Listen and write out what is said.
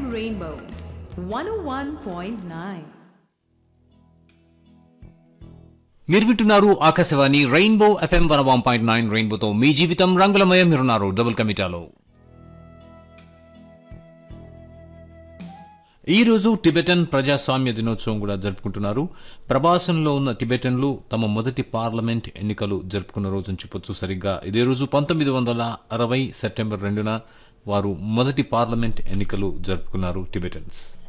Rainbow 101.9. మీరు వింటున్నారు Akashvani rainbow FM one one point nine రెయిన్బోతో మీ జీవితం రంగులమయం మీరున్నారు డబుల్ కమిటాలో ఈ రోజు టిబెటన్ ప్రజాస్వామ్య దినోత్సవం కూడా జరుపుకుంటున్నారు ప్రభాసంలో ఉన్న టిబెటన్లు తమ మొదటి పార్లమెంట్ ఎన్నికలు జరుపుకున్న రోజుని చెప్పొచ్చు సరిగ్గా ఇదే రోజు పంతొమ్మిది వందల అరవై సెప్టెంబర్ రెండున వారు మొదటి పార్లమెంట్ ఎన్నికలు జరుపుకున్నారు టిబెటన్స్